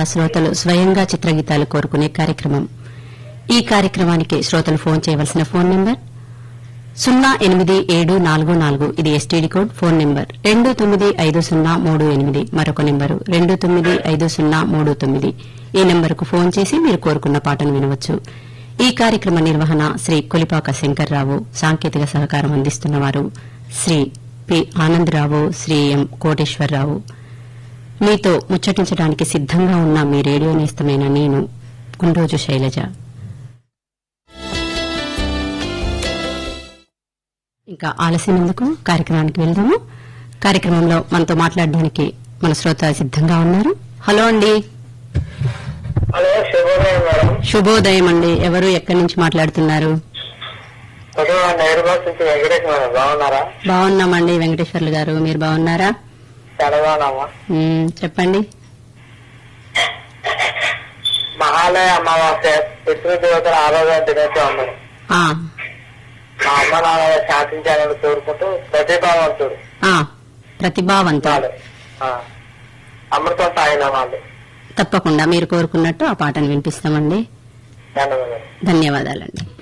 శ్రోతలు స్వయంగా చిత్రగీతాలు కోరుకునే కార్యక్రమం ఈ కార్యక్రమానికి శ్రోతలు ఫోన్ చేయవలసిన ఫోన్ నంబర్ సున్నా ఎనిమిది ఏడు నాలుగు నాలుగు ఇది ఎస్టీడీ కోడ్ ఫోన్ నెంబర్ రెండు తొమ్మిది ఐదు సున్నా మూడు ఎనిమిది మరొక నెంబరు రెండు తొమ్మిది ఐదు సున్నా మూడు తొమ్మిది ఈ నెంబరుకు ఫోన్ చేసి మీరు కోరుకున్న పాటను వినవచ్చు ఈ కార్యక్రమ నిర్వహణ శ్రీ కొలిపాక శంకర్రావు సాంకేతిక సహకారం అందిస్తున్నవారు శ్రీ పి ఆనందరావు శ్రీ ఎం కోటేశ్వరరావు మీతో ముచ్చటించడానికి సిద్దంగా ఉన్న మీ రేడియో నేస్తమైన నేను గుండోజు శైలజ ఇంకా ఆలస్యం ఎందుకు కార్యక్రమానికి వెళ్దాము కార్యక్రమంలో మనతో మాట్లాడడానికి మన శ్రోత సిద్దంగా ఉన్నారు హలో అండి హలో శుభోదయం మేడం శుభోదయం అండి ఎవరు ఎక్కడి నుంచి మాట్లాడుతున్నారు ఉదయం హైదరాబాద్ నుంచి వెంకటేష్ మేడం బాగున్నారా బాగున్నామండి వెంకటేశ్వర్లు గారు మీరు బాగున్నారా చాలా బాగున్నామా మ్మ్, చెప్పండి మహాలయ అమావాస్య పితృదేవతల ఆరోగ్య దినోత్సవం ఉంది. ఆ, మా అమ్మ నాన్న శాంతించాలని కోరుకుంటూ ప్రతిభావంతుడు ఆ, ప్రతిభావంతుడు వాడు ఆ, అమృతం సాగిన వాళ్ళు తప్పకుండా మీరు కోరుకున్నట్టు ఆ పాటను వినిపిస్తామండి ధన్యవాదాలు ధన్యవాదాలండి